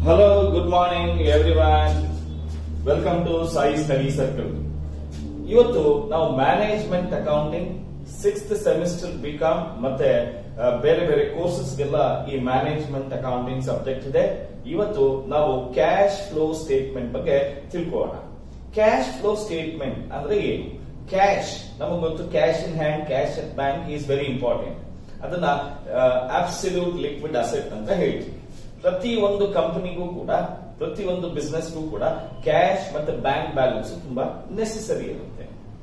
Hello, good morning everyone. Welcome to Sai study circle ಇವತ್ತು ನಾವು management accounting sixth semester BCom ಮತ್ತೆ ಆ, ಬೇರೆ ಬೇರೆ ಕೋರ್ಸಸ್ಗೆಲ್ಲ ಈ ಮ್ಯಾನೇಜ್ಮೆಂಟ್ ಅಕೌಂಟಿಂಗ್ ಸಬ್ಜೆಕ್ಟ್ ಇದೆ ಇವತ್ತು ನಾವು ಕ್ಯಾಶ್ ಫ್ಲೋ ಸ್ಟೇಟ್ಮೆಂಟ್ ಬಗ್ಗೆ ತಿಳ್ಕೊಳ್ಳೋಣ ಕ್ಯಾಶ್ ಫ್ಲೋ ಸ್ಟೇಟ್ಮೆಂಟ್ ಅಂದ್ರೆ ಏನು ಕ್ಯಾಶ್ ನಮಗೆ ಗೊತ್ತು cash in hand cash at bank is very important ಅದನ್ನ ಅಬ್ಸಲ್ಯೂಟ್ ಲಿಕ್ವಿಡ್ ಅಸೆಟ್ ಅಂತ ಹೇಳ್ತೀವಿ ಪ್ರತಿ ಒಂದು ಕಂಪನಿಗೂ ಕೂಡ ಪ್ರತಿ ಒಂದು ಬಿಸ್ನೆಸ್ಗೂ ಕೂಡ ಕ್ಯಾಶ್ ಮತ್ತೆ ಬ್ಯಾಂಕ್ ಬ್ಯಾಲೆನ್ಸ್ ತುಂಬಾ ನೆಸೆಸರಿ ಇರುತ್ತೆ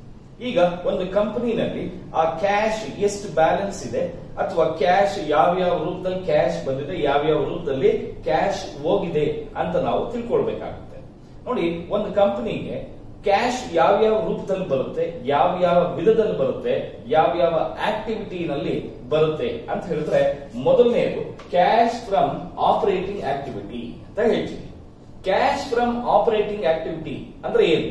ಈಗ ಒಂದು ಕಂಪನಿನಲ್ಲಿ ಆ ಕ್ಯಾಶ್ ಎಷ್ಟು ಬ್ಯಾಲೆನ್ಸ್ ಇದೆ ಅಥವಾ ಕ್ಯಾಶ್ ಯಾವ್ಯಾವ ರೂಪದಲ್ಲಿ ಕ್ಯಾಶ್ ಬಂದಿದೆ ಯಾವ್ಯಾವ ರೂಪದಲ್ಲಿ ಕ್ಯಾಶ್ ಹೋಗಿದೆ ಅಂತ ನಾವು ತಿಳ್ಕೊಳ್ಬೇಕಾಗುತ್ತೆ ನೋಡಿ ಒಂದು ಕಂಪನಿಗೆ ಕ್ಯಾಶ್ ಯಾವ್ಯಾವ ರೂಪದಲ್ಲಿ ಬರುತ್ತೆ ಯಾವ್ಯಾವ ವಿಧದಲ್ಲಿ ಬರುತ್ತೆ ಯಾವ್ಯಾವ ಆಕ್ಟಿವಿಟಿನಲ್ಲಿ ಬರುತ್ತೆ ಅಂತ ಹೇಳಿದ್ರೆ ಮೊದಲನೇದು ಕ್ಯಾಶ್ ಫ್ರಮ್ ಆಪರೇಟಿಂಗ್ ಆಕ್ಟಿವಿಟಿ ಅಂತ ಹೇಳ್ತೀವಿ ಕ್ಯಾಶ್ ಫ್ರಮ್ ಆಪರೇಟಿಂಗ್ ಆಕ್ಟಿವಿಟಿ ಅಂದ್ರೆ ಏನು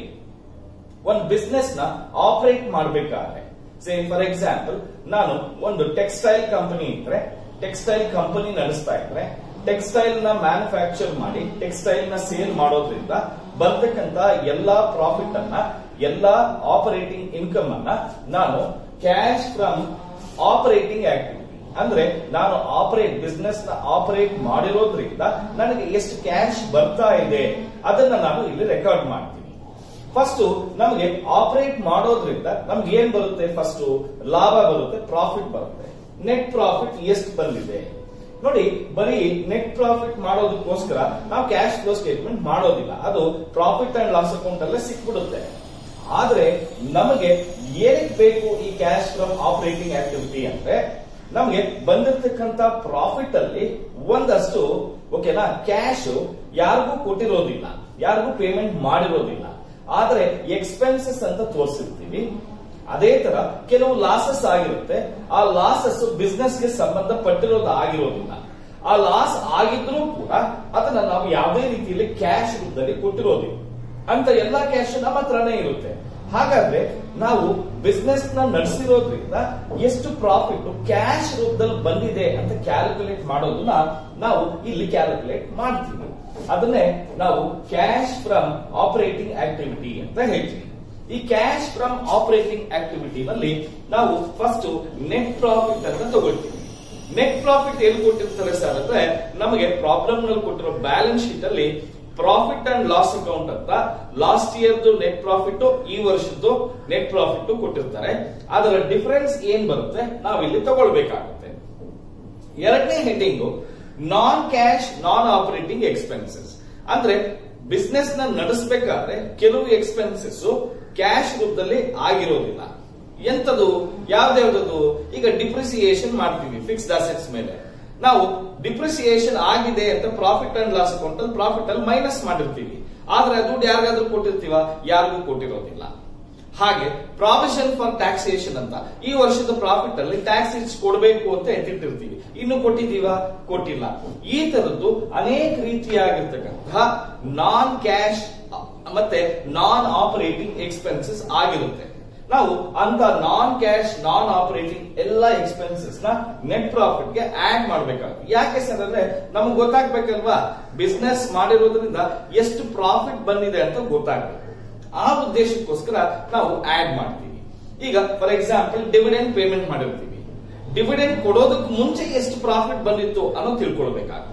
ಒಂದು ಬಿಸ್ನೆಸ್ ನ ಆಪರೇಟ್ ಮಾಡಬೇಕಾದ್ರೆ ಸೇ ಫಾರ್ ಎಕ್ಸಾಂಪಲ್ ನಾನು ಒಂದು ಟೆಕ್ಸ್ಟೈಲ್ ಕಂಪನಿ ಇದ್ರೆ ಟೆಕ್ಸ್ಟೈಲ್ ಕಂಪನಿ ನಡೆಸ್ತಾ ಇದ್ರೆ ಟೆಕ್ಸ್ಟೈಲ್ ನ ಮ್ಯಾನುಫ್ಯಾಕ್ಚರ್ ಮಾಡಿ ಟೆಕ್ಸ್ಟೈಲ್ ನ ಸೇಲ್ ಮಾಡೋದ್ರಿಂದ ಬರ್ತಕ್ಕಂತ ಎಲ್ಲಾ ಪ್ರಾಫಿಟ್ ಅನ್ನ ಎಲ್ಲಾ ಆಪರೇಟಿಂಗ್ ಇನ್ಕಮ್ ಅನ್ನ ನಾನು ಕ್ಯಾಶ್ ಫ್ರಮ್ ಆಪರೇಟಿಂಗ್ ಆಕ್ಟಿವಿಟಿ ಅಂದ್ರೆ ನಾನು ಆಪರೇಟ್ ಬಿಸ್ನೆಸ್ ನ ಆಪರೇಟ್ ಮಾಡಿರೋದ್ರಿಂದ ನನಗೆ ಎಷ್ಟು ಕ್ಯಾಶ್ ಬರ್ತಾ ಇದೆ ಅದನ್ನ ನಾನು ಇಲ್ಲಿ ರೆಕಾರ್ಡ್ ಮಾಡ್ತೀನಿ ಫಸ್ಟ್ ನಮಗೆ ಆಪರೇಟ್ ಮಾಡೋದ್ರಿಂದ ನಮ್ಗೆ ಏನ್ ಬರುತ್ತೆ ಫಸ್ಟ್ ಲಾಭ ಬರುತ್ತೆ ಪ್ರಾಫಿಟ್ ಬರುತ್ತೆ ನೆಟ್ ಪ್ರಾಫಿಟ್ ಎಷ್ಟು ಬಂದಿದೆ ನೋಡಿ ಬರೀ ನೆಟ್ ಪ್ರಾಫಿಟ್ ಮಾಡೋದಕ್ಕೋಸ್ಕರ ನಾವು ಕ್ಯಾಶ್ ಫ್ಲೋ ಸ್ಟೇಟ್ಮೆಂಟ್ ಮಾಡೋದಿಲ್ಲ ಅದು ಪ್ರಾಫಿಟ್ ಅಂಡ್ ಲಾಸ್ ಅಕೌಂಟ್ ಅಲ್ಲೇ ಸಿಕ್ಬಿಡುತ್ತೆ ಆದ್ರೆ ನಮಗೆ ಏನಕ್ಕೆ ಬೇಕು ಈ ಕ್ಯಾಶ್ ಫ್ರಮ್ ಆಪರೇಟಿಂಗ್ ಆಕ್ಟಿವಿಟಿ ಅಂದ್ರೆ ನಮಗೆ ಬಂದಿರತಕ್ಕಂತ ಪ್ರಾಫಿಟ್ ಅಲ್ಲಿ ಒಂದಷ್ಟು ಓಕೆನಾ ಕ್ಯಾಶ್ ಯಾರಿಗೂ ಕೊಟ್ಟಿರೋದಿಲ್ಲ ಯಾರಿಗೂ ಪೇಮೆಂಟ್ ಮಾಡಿರೋದಿಲ್ಲ ಆದ್ರೆ ಎಕ್ಸ್ಪೆನ್ಸಸ್ ಅಂತ ತೋರಿಸಿರ್ತೀವಿ ಅದೇ ತರ ಕೆಲವು ಲಾಸಸ್ ಆಗಿರುತ್ತೆ ಆ ಲಾಸಸ್ ಬಿಸ್ನೆಸ್ ಗೆ ಸಂಬಂಧಪಟ್ಟಿರೋದು ಆಗಿರೋದಿಲ್ಲ ಆ ಲಾಸ್ ಆಗಿದ್ರೂ ಕೂಡ ಅದನ್ನ ನಾವು ಯಾವುದೇ ರೀತಿಯಲ್ಲಿ ಕ್ಯಾಶ್ ರೂಪದಲ್ಲಿ ಕೊಟ್ಟಿರೋದಿಲ್ಲ ಅಂತ ಎಲ್ಲಾ ಕ್ಯಾಶ್ ನಮ್ಮ ಹತ್ರನೇ ಇರುತ್ತೆ ಹಾಗಾದ್ರೆ ನಾವು ಬಿಸ್ನೆಸ್ ನ ನಡೆಸಿರೋದ್ರಿಂದ ಎಷ್ಟು ಪ್ರಾಫಿಟ್ ಕ್ಯಾಶ್ ರೂಪದಲ್ಲಿ ಬಂದಿದೆ ಅಂತ ಕ್ಯಾಲ್ಕುಲೇಟ್ ಮಾಡೋದನ್ನ ನಾವು ಇಲ್ಲಿ ಕ್ಯಾಲ್ಕುಲೇಟ್ ಮಾಡ್ತೀವಿ ಅದನ್ನೇ ನಾವು ಕ್ಯಾಶ್ ಫ್ರಮ್ ಆಪರೇಟಿಂಗ್ ಆಕ್ಟಿವಿಟಿ ಅಂತ ಹೇಳ್ತೀವಿ ಈ ಕ್ಯಾಶ್ ಫ್ರಮ್ ಆಪರೇಟಿಂಗ್ ಆಕ್ಟಿವಿಟಿ ನಲ್ಲಿ ನಾವು ಫಸ್ಟ್ ನೆಟ್ ಪ್ರಾಫಿಟ್ ಅಂತ ತಗೊಳ್ತೀವಿ ನೆಟ್ ಪ್ರಾಫಿಟ್ ಎಲ್ಲಿ ಕೊಟ್ಟಿರ್ತಾರೆ ಸರ್ ಅಂದ್ರೆ ನಮಗೆ ಪ್ರಾಬ್ಲಮ್ ನಲ್ಲಿ ಕೊಟ್ಟಿರೋ ಬ್ಯಾಲೆನ್ಸ್ ಶೀಟ್ ಅಲ್ಲಿ ಪ್ರಾಫಿಟ್ ಅಂಡ್ ಲಾಸ್ ಅಕೌಂಟ್ ಅಂತ ಲಾಸ್ಟ್ ಇಯರ್ದು ನೆಟ್ ಪ್ರಾಫಿಟ್ ಈ ವರ್ಷದ್ದು ನೆಟ್ ಪ್ರಾಫಿಟ್ ಕೊಟ್ಟಿರ್ತಾರೆ ಅದರ ಡಿಫರೆನ್ಸ್ ಏನ್ ಬರುತ್ತೆ ನಾವಿಲ್ಲಿ ತಗೊಳ್ಬೇಕಾಗುತ್ತೆ ಎರಡನೇ heading non cash non operating expenses ಅಂದ್ರೆ ಬಿಸ್ನೆಸ್ ನ ನಡೆಸಬೇಕಾದ್ರೆ ಕೆಲವು ಎಕ್ಸ್ಪೆನ್ಸಸ್ ಕ್ಯಾಶ್ ರೂಪದಲ್ಲಿ ಆಗಿರೋದಿಲ್ಲ ಎಂತದು ಯಾವ್ದ್ಯಾವ್ದದು ಈಗ ಡಿಪ್ರಿಸಿಯೇಷನ್ ಮಾಡ್ತೀವಿ ಫಿಕ್ಸ್ಡ್ ಅಸೆಟ್ಸ್ ಮೇಲೆ ನಾವು ಡಿಪ್ರಿಸಿಯೇಷನ್ ಆಗಿದೆ ಅಂತ ಪ್ರಾಫಿಟ್ ಅಂಡ್ ಲಾಸ್ ಅಕೌಂಟ್ ಅಲ್ಲಿ ಪ್ರಾಫಿಟ್ ಅಲ್ಲಿ ಮೈನಸ್ ಮಾಡಿರ್ತೀವಿ ಆದ್ರೆ ದುಡ್ಡು ಯಾರಿಗಾದ್ರೂ ಕೊಟ್ಟಿರ್ತೀವ ಯಾರಿಗೂ ಕೊಟ್ಟಿರೋದಿಲ್ಲ ಹಾಗೆ ಪ್ರಾವಿಷನ್ ಫಾರ್ ಟ್ಯಾಕ್ಸೇಷನ್ ಅಂತ ಈ ವರ್ಷದ ಪ್ರಾಫಿಟ್ ಅಲ್ಲಿ ಟ್ಯಾಕ್ಸ್ ಇಟ್ಸ್ ಕೊಡಬೇಕು ಅಂತ ಎತ್ತಿಟ್ಟಿರ್ತೀವಿ ಇನ್ನು ಕೊಟ್ಟಿದೀವ ಕೊಟ್ಟಿಲ್ಲ ಈ ತರದ್ದು ಅನೇಕ ರೀತಿಯಾಗಿರ್ತಕ್ಕಂತಹ ನಾನ್ ಕ್ಯಾಶ್ ಮತ್ತೆ ನಾನ್ ಆಪರೇಟಿಂಗ್ ಎಕ್ಸ್ಪೆನ್ಸಸ್ ಆಗಿರುತ್ತೆ ನಾವು ಅಂತ ನಾನ್ ಕ್ಯಾಶ್ ನಾನ್ ಆಪರೇಟಿಂಗ್ ಎಲ್ಲಾ ಎಕ್ಸ್ಪೆನ್ಸಸ್ ನ ನೆಟ್ ಪ್ರಾಫಿಟ್ ಗೆ ಆಡ್ ಮಾಡ್ಬೇಕಾಗುತ್ತೆ ಯಾಕೆ ಸರ್ ಅಂದ್ರೆ ನಮ್ಗೆ ಗೊತ್ತಾಗ್ಬೇಕಲ್ವಾ ಬಿಸ್ನೆಸ್ ಮಾಡಿರೋದ್ರಿಂದ ಎಷ್ಟು ಪ್ರಾಫಿಟ್ ಬಂದಿದೆ ಅಂತ ಗೊತ್ತಾಗ್ಬೇಕು ಆ ಉದ್ದೇಶಕ್ಕೋಸ್ಕರ ನಾವು ಆಡ್ ಮಾಡ್ತೀವಿ ಈಗ ಫಾರ್ ಎಕ್ಸಾಂಪಲ್ ಡಿವಿಡೆಂಡ್ ಪೇಮೆಂಟ್ ಮಾಡಿರ್ತೀವಿ ಡಿವಿಡೆಂಡ್ ಕೊಡೋದಕ್ಕೆ ಮುಂಚೆ ಎಷ್ಟು ಪ್ರಾಫಿಟ್ ಬಂದಿತ್ತು ಅನ್ನೋ ತಿಳ್ಕೊಳ್ಬೇಕಾಗುತ್ತೆ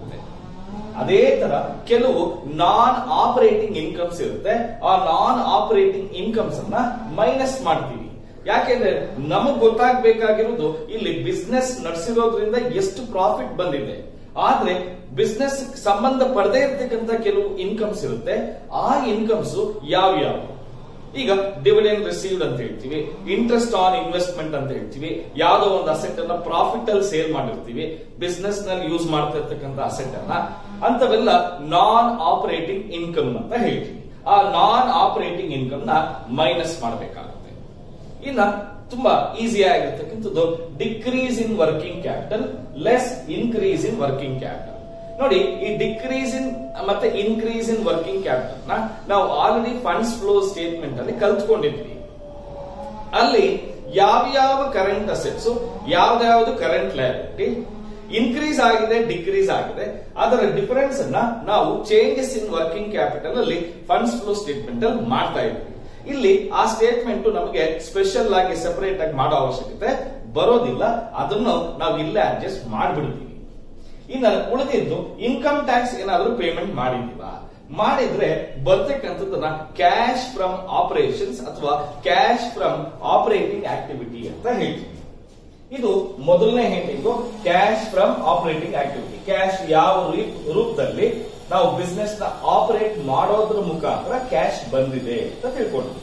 ಅದೇ ತರ ಕೆಲವು ನಾನ್ ಆಪರೇಟಿಂಗ್ ಇನ್ಕಮ್ಸ್ ಇರುತ್ತೆ ಆ ನಾನ್ ಆಪರೇಟಿಂಗ್ ಇನ್ಕಮ್ಸ್ ಅನ್ನ ಮೈನಸ್ ಮಾಡ್ತೀವಿ ಯಾಕೆಂದ್ರೆ ನಮಗ್ ಗೊತ್ತಾಗ್ಬೇಕಾಗಿರೋದು ಇಲ್ಲಿ ಬಿಸ್ನೆಸ್ ನಡೆಸಿರೋದ್ರಿಂದ ಎಷ್ಟು ಪ್ರಾಫಿಟ್ ಬಂದಿದೆ ಆದ್ರೆ ಬಿಸ್ನೆಸ್ ಸಂಬಂಧ ಪಡದೇ ಇರ್ತಕ್ಕಂತ ಕೆಲವು ಇನ್ಕಮ್ಸ್ ಇರುತ್ತೆ ಆ ಇನ್ಕಮ್ಸ್ ಯಾವ್ಯಾವ ಈಗ ಡಿವಿಡೆಂಡ್ ರಿಸೀವ್ಡ್ ಅಂತ ಹೇಳ್ತೀವಿ ಇಂಟ್ರೆಸ್ಟ್ ಆನ್ ಇನ್ವೆಸ್ಟ್ಮೆಂಟ್ ಅಂತ ಹೇಳ್ತೀವಿ ಯಾವ್ದೋ ಒಂದು ಅಸೆಟ್ ಅನ್ನ ಪ್ರಾಫಿಟ್ ಅಲ್ಲಿ ಸೇಲ್ ಮಾಡಿರ್ತೀವಿ ಬಿಸ್ನೆಸ್ ನಲ್ಲಿ ಯೂಸ್ ಮಾಡ್ತಾ ಇರ್ತಕ್ಕಂಥ ಅಸೆಟ್ ಅನ್ನ ಅಂತವೆಲ್ಲ ನಾನ್ ಆಪರೇಟಿಂಗ್ ಇನ್ಕಮ್ ಅಂತ ಹೇಳ್ತೀವಿ ಆ ನಾನ್ ಆಪರೇಟಿಂಗ್ ಇನ್ಕಮ್ ನ ಮೈನಸ್ ಮಾಡಬೇಕಾಗುತ್ತೆ ಇನ್ನ ತುಂಬಾ ಈಸಿ ಆಗಿರ್ತಕ್ಕಂಥದ್ದು decrease in working capital less increase in working capital ನೋಡಿ ಈ ಡಿಕ್ರೀಸ್ ಇನ್ ಮತ್ತೆ ಇನ್ಕ್ರೀಸ್ ಇನ್ ವರ್ಕಿಂಗ್ ಕ್ಯಾಪಿಟಲ್ ನ ನಾವು ಆಲ್ರೆಡಿ ಫಂಡ್ಸ್ ಫ್ಲೋ ಸ್ಟೇಟ್ಮೆಂಟ್ ಅಲ್ಲಿ ಕಲ್ತ್ಕೊಂಡಿದ್ವಿ ಅಲ್ಲಿ ಯಾವ್ಯಾವ ಕರೆಂಟ್ ಅಸೆಟ್ಸ್ ಯಾವ್ದಾವ್ದು ಕರೆಂಟ್ ಲಯಬಿಲಿಟಿ ಇನ್ಕ್ರೀಸ್ ಆಗಿದೆ ಡಿಕ್ರೀಸ್ ಆಗಿದೆ ಅದರ ಡಿಫರೆನ್ಸ್ ಅನ್ನ ನಾವು ಚೇಂಜಸ್ ಇನ್ ವರ್ಕಿಂಗ್ ಕ್ಯಾಪಿಟಲ್ ಅಲ್ಲಿ ಫಂಡ್ಸ್ ಫ್ಲೋ ಸ್ಟೇಟ್ಮೆಂಟ್ ಅಲ್ಲಿ ಮಾಡ್ತಾ ಇದ್ವಿ ಇಲ್ಲಿ ಆ ಸ್ಟೇಟ್ಮೆಂಟ್ ನಮಗೆ ಸ್ಪೆಷಲ್ ಆಗಿ ಸೆಪರೇಟ್ ಆಗಿ ಮಾಡೋ ಅವಶ್ಯಕತೆ ಬರೋದಿಲ್ಲ ಅದನ್ನು ನಾವು ಇಲ್ಲೇ ಅಡ್ಜಸ್ಟ್ ಮಾಡ್ಬಿಡ್ತೀವಿ ಇನ್ನು ಉಳಿದಿದ್ದು ಇನ್ಕಮ್ ಟ್ಯಾಕ್ಸ್ ಏನಾದ್ರೂ ಪೇಮೆಂಟ್ ಮಾಡಿದೀವಾ ಮಾಡಿದ್ರೆ ಬರ್ತಕ್ಕಂಥದ್ದನ್ನ ಕ್ಯಾಶ್ ಫ್ರಮ್ ಆಪರೇಷನ್ಸ್ ಅಥವಾ ಕ್ಯಾಶ್ ಫ್ರಮ್ ಆಪರೇಟಿಂಗ್ ಆಕ್ಟಿವಿಟಿ ಅಂತ ಹೇಳ್ತೀವಿ ಇದು ಮೊದಲನೇ heading cash from operating activity cash ಯಾವ ರೀಪ್- ರೂಪದಲ್ಲಿ ನಾವು ಬಿಸ್ನೆಸ್ ನ ಆಪರೇಟ್ ಮಾಡೋದ್ರ ಮುಖಾಂತರ ಕ್ಯಾಶ್ ಬಂದಿದೆ ಅಂತ ತಿಳ್ಕೊಂಡ್ವಿ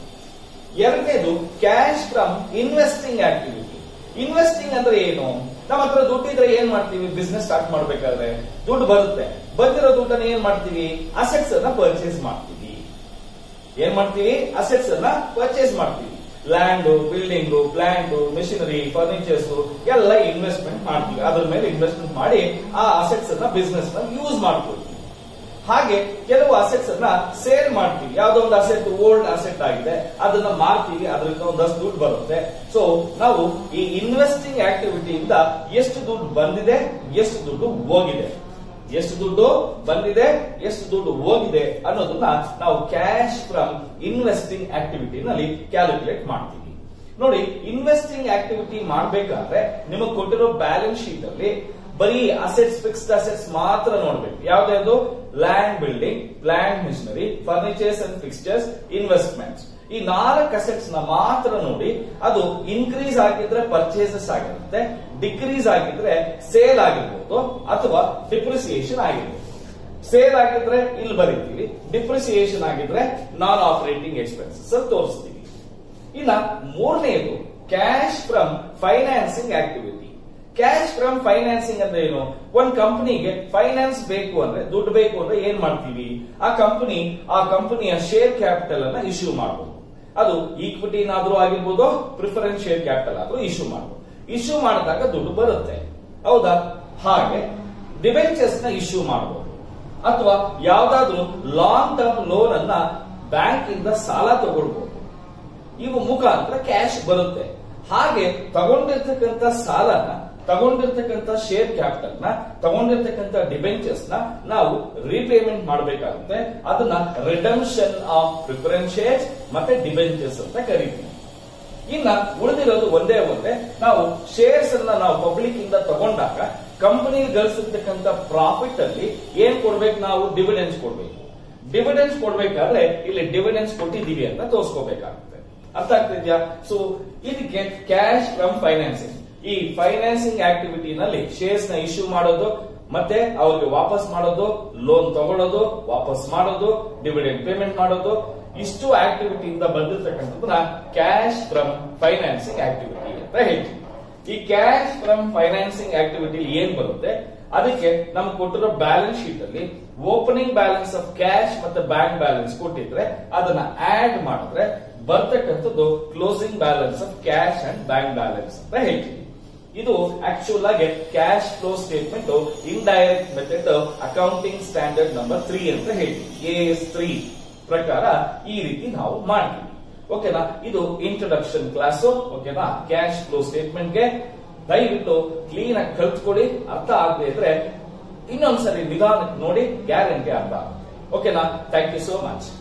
ಎರಡನೇದು cash from investing activity investing ಅಂದ್ರೆ ಏನು ನಮ್ಮ ಹತ್ರ ದುಡ್ಡಿದ್ರೆ ಏನ್ ಮಾಡ್ತೀವಿ ಬಿಸ್ನೆಸ್ ಸ್ಟಾರ್ಟ್ ಮಾಡ್ಬೇಕಾದ್ರೆ ದುಡ್ಡು ಬರುತ್ತೆ ಬಂದಿರೋ ದುಡ್ಡನ್ನ ಏನ್ ಮಾಡ್ತೀವಿ ಅಸೆಟ್ಸ್ ಅನ್ನ ಪರ್ಚೇಸ್ ಮಾಡ್ತೀವಿ ಏನ್ ಮಾಡ್ತೀವಿ ಅಸೆಟ್ಸ್ ಅನ್ನ ಪರ್ಚೇಸ್ ಮಾಡ್ತೀವಿ land building plant machinery furnitures ಎಲ್ಲ ಇನ್ವೆಸ್ಟ್ಮೆಂಟ್ ಮಾಡ್ತೀವಿ ಅದ್ರ ಮೇಲೆ ಇನ್ವೆಸ್ಟ್ಮೆಂಟ್ ಮಾಡಿ ಆ ಅಸೆಟ್ಸ್ ಅನ್ನ ಬಿಸ್ನೆಸ್ ನ ಯೂಸ್ ಮಾಡ್ಕೊಳ್ತೀವಿ ಹಾಗೆ ಕೆಲವು ಅಸೆಟ್ಸ್ ಅನ್ನ ಸೇಲ್ ಮಾಡ್ತೀವಿ ಯಾವ್ದೋ ಒಂದು ಅಸೆಟ್ ಓಲ್ಡ್ ಅಸೆಟ್ ಆಗಿದೆ ಅದನ್ನ ಮಾರ್ತೀವಿ ಅದರಿಂದ ಒಂದಷ್ಟು ದುಡ್ಡು ಬರುತ್ತೆ ಸೊ ನಾವು ಈ ಇನ್ವೆಸ್ಟಿಂಗ್ ಆಕ್ಟಿವಿಟಿಯಿಂದ ಎಷ್ಟು ದುಡ್ಡು ಬಂದಿದೆ ಎಷ್ಟು ದುಡ್ಡು ಹೋಗಿದೆ ಎಷ್ಟು ದುಡ್ಡು ಬಂದಿದೆ ಎಷ್ಟು ದುಡ್ಡು ಹೋಗಿದೆ ಅನ್ನೋದನ್ನ ನಾವು ಕ್ಯಾಶ್ ಫ್ರಮ್ ಇನ್ವೆಸ್ಟಿಂಗ್ ಆಕ್ಟಿವಿಟಿನಲ್ಲಿ ಕ್ಯಾಲ್ಕುಲೇಟ್ ಮಾಡ್ತೀವಿ ನೋಡಿ ಇನ್ವೆಸ್ಟಿಂಗ್ ಆಕ್ಟಿವಿಟಿ ಮಾಡಬೇಕಾದ್ರೆ ನಿಮಗೆ ಕೊಟ್ಟಿರೋ ಬ್ಯಾಲೆನ್ಸ್ ಶೀಟ್ ಅಲ್ಲಿ ಬರೀ ಅಸೆಟ್ಸ್ ಫಿಕ್ಸ್ಡ್ ಅಸೆಟ್ಸ್ ಮಾತ್ರ ನೋಡ್ಬೇಕು ಯಾವ್ದು land building plant machinery furnitures and fixtures investments ಈ ನಾಲ್ಕು ಅಸೆಟ್ಸ್ ನ ಮಾತ್ರ ನೋಡಿ ಅದು ಇನ್ಕ್ರೀಸ್ ಆಗಿದ್ರೆ ಪರ್ಚೇಸಸ್ ಆಗಿರುತ್ತೆ ಡಿಕ್ರೀಸ್ ಆಗಿದ್ರೆ ಸೇಲ್ ಆಗಿರ್ಬೋದು ಅಥವಾ ಡಿಪ್ರಿಸಿಯೇಷನ್ ಆಗಿರ್ಬೋದು ಸೇಲ್ ಆಗಿದ್ರೆ ಇಲ್ಲಿ ಬರೀತೀವಿ ಡಿಪ್ರಿಸಿಯೇಷನ್ ಆಗಿದ್ರೆ ನಾನ್ ಆಪರೇಟಿಂಗ್ ಎಕ್ಸ್ಪೆನ್ಸಸ್ ಅಲ್ಲಿ ತೋರಿಸ್ತೀವಿ ಇನ್ನ ಮೂರನೆಯದು cash from financing activity cash from financing ಅಂದ್ರೆ ಏನು ಒಂದ್ ಕಂಪನಿಗೆ ಫೈನಾನ್ಸ್ ಬೇಕು ಅಂದ್ರೆ ದುಡ್ಡು ಬೇಕು ಅಂದ್ರೆ ಏನ್ ಮಾಡ್ತೀವಿ ಆ ಕಂಪನಿ ಆ ಕಂಪನಿಯ ಶೇರ್ ಕ್ಯಾಪಿಟಲ್ ಅನ್ನ ಇಶ್ಯೂ ಮಾಡಬಹುದು ಅದು ಈಕ್ವಿಟಿನಾದ್ರೂ ಆಗಿರ್ಬೋದು ಪ್ರಿಫರೆನ್ಸ್ ಶೇರ್ ಕ್ಯಾಪಿಟಲ್ ಆದ್ರೂ ಇಶ್ಯೂ ಮಾಡಬಹುದು ಇಶ್ಯೂ ಮಾಡಿದಾಗ ದುಡ್ಡು ಬರುತ್ತೆ ಹೌದಾ ಹಾಗೆ ಡಿಬೆಂಚರ್ಸ್ ನ ಇಶ್ಯೂ ಮಾಡಬಹುದು ಅಥವಾ ಯಾವ್ದಾದ್ರೂ ಲಾಂಗ್ ಟರ್ಮ್ ಲೋನ್ ಅನ್ನ ಬ್ಯಾಂಕ್ ಇಂದ ಸಾಲ ತಗೊಳ್ಬಹುದು ಇವು ಮುಖಾಂತರ ಕ್ಯಾಶ್ ಬರುತ್ತೆ ಹಾಗೆ ತಗೊಂಡಿರ್ತಕ್ಕಂಥ ಸಾಲನ ತಗೊಂಡಿರ್ತಕ್ಕಂಥ ಶೇರ್ ಕ್ಯಾಪಿಟಲ್ ನ ತಗೊಂಡಿರ್ತಕ್ಕಂಥ ಡಿಬೆಂಚರ್ಸ್ ನ ನಾವು ರೀಪೇಮೆಂಟ್ ಮಾಡಬೇಕಾಗುತ್ತೆ ಅದನ್ನ ರಿಡಮ್ಷನ್ ಆಫ್ ಪ್ರಿಫರೆನ್ಸ್ ಶೇರ್ಸ್ ಮತ್ತೆ ಡಿಬೆಂಚರ್ಸ್ ಅಂತ ಕರಿತೀವಿ ಇನ್ನ ಉಳಿದಿರೋದು ಒಂದೇ ಒಂದೇ ನಾವು ಶೇರ್ಸ್ ಅನ್ನ ನಾವು ಪಬ್ಲಿಕ್ ಇಂದ ತಗೊಂಡಾಗ ಕಂಪನಿ ಗಳಿಸಿರ್ತಕ್ಕಂಥ ಪ್ರಾಫಿಟ್ ಅಲ್ಲಿ ಏನ್ ಕೊಡ್ಬೇಕು ನಾವು ಡಿವಿಡೆನ್ಸ್ ಕೊಡ್ಬೇಕು ಡಿವಿಡೆನ್ಸ್ ಕೊಡ್ಬೇಕಾದ್ರೆ ಇಲ್ಲಿ ಡಿವಿಡೆನ್ಸ್ ಕೊಟ್ಟಿದೀವಿ ಅಂತ ತೋರಿಸ್ಕೋಬೇಕಾಗುತ್ತೆ ಅರ್ಥ ಆಗ್ತಿದ್ಯಾ ಸೊ ಇದಕ್ಕೆ ಕ್ಯಾಶ್ ಫ್ರಮ್ ಫೈನಾನ್ಸಿಂಗ್ ಈ ಫೈನಾನ್ಸಿಂಗ್ ಆಕ್ಟಿವಿಟಿನಲ್ಲಿ ಶೇರ್ಸ್ ನ ಇಶ್ಯೂ ಮಾಡೋದು ಮತ್ತೆ ಅವ್ರಿಗೆ ವಾಪಸ್ ಮಾಡೋದು ಲೋನ್ ತಗೊಳ್ಳೋದು ವಾಪಸ್ ಮಾಡೋದು ಡಿವಿಡೆಂಡ್ ಪೇಮೆಂಟ್ ಮಾಡೋದು ಇಷ್ಟು ಆಕ್ಟಿವಿಟಿಯಿಂದ ಬಂದಿರತಕ್ಕಂಥದ್ದನ್ನ ಕ್ಯಾಶ್ ಫ್ರಮ್ ಫೈನಾನ್ಸಿಂಗ್ ಆಕ್ಟಿವಿಟಿ ಅಂತ ಹೇಳ್ತೀವಿ ಈ ಕ್ಯಾಶ್ ಫ್ರಮ್ ಫೈನಾನ್ಸಿಂಗ್ ಆಕ್ಟಿವಿಟಿ ಏನ್ ಬರುತ್ತೆ ಅದಕ್ಕೆ ನಮ್ಗೆ ಕೊಟ್ಟಿರೋ ಬ್ಯಾಲೆನ್ಸ್ ಶೀಟ್ ಅಲ್ಲಿ ಓಪನಿಂಗ್ ಬ್ಯಾಲೆನ್ಸ್ ಆಫ್ ಕ್ಯಾಶ್ ಮತ್ತೆ ಬ್ಯಾಂಕ್ ಬ್ಯಾಲೆನ್ಸ್ ಕೊಟ್ಟಿದ್ರೆ ಅದನ್ನ ಆಡ್ ಮಾಡಿದ್ರೆ ಬರ್ತಕ್ಕಂಥದ್ದು closing balance of cash and bank balance ಅಂತ ಹೇಳ್ತೀವಿ ಇದು ಆಕ್ಚುಲ್ ಆಗಿ cash flow statement in direct method accounting standard number three ಅಂತ ಹೇಳ್ತೀವಿ ಎ ಎಸ್ ತ್ರೀ ಪ್ರಕಾರ ಈ ರೀತಿ ನಾವು ಮಾಡ್ತೀವಿ ಓಕೆನಾ ಇದು ಇಂಟ್ರೊಡಕ್ಷನ್ ಕ್ಲಾಸ್ ಓಕೆನಾ ಕ್ಯಾಶ್ ಫ್ಲೋ ಸ್ಟೇಟ್ಮೆಂಟ್ಗೆ ದಯವಿಟ್ಟು ಕ್ಲೀನ್ ಆಗಿ ಕಲ್ತ್ಕೊಡಿ ಅರ್ಥ ಆಗದೆ ಇದ್ರೆ ಇನ್ನೊಂದ್ಸರಿ ನಿಧಾನಕ್ಕೆ ನೋಡಿ ಗ್ಯಾರಂಟಿ ಅರ್ಥ ಆಗುತ್ತೆ ಓಕೆನಾ ಥ್ಯಾಂಕ್ ಯು ಸೋ ಮಚ್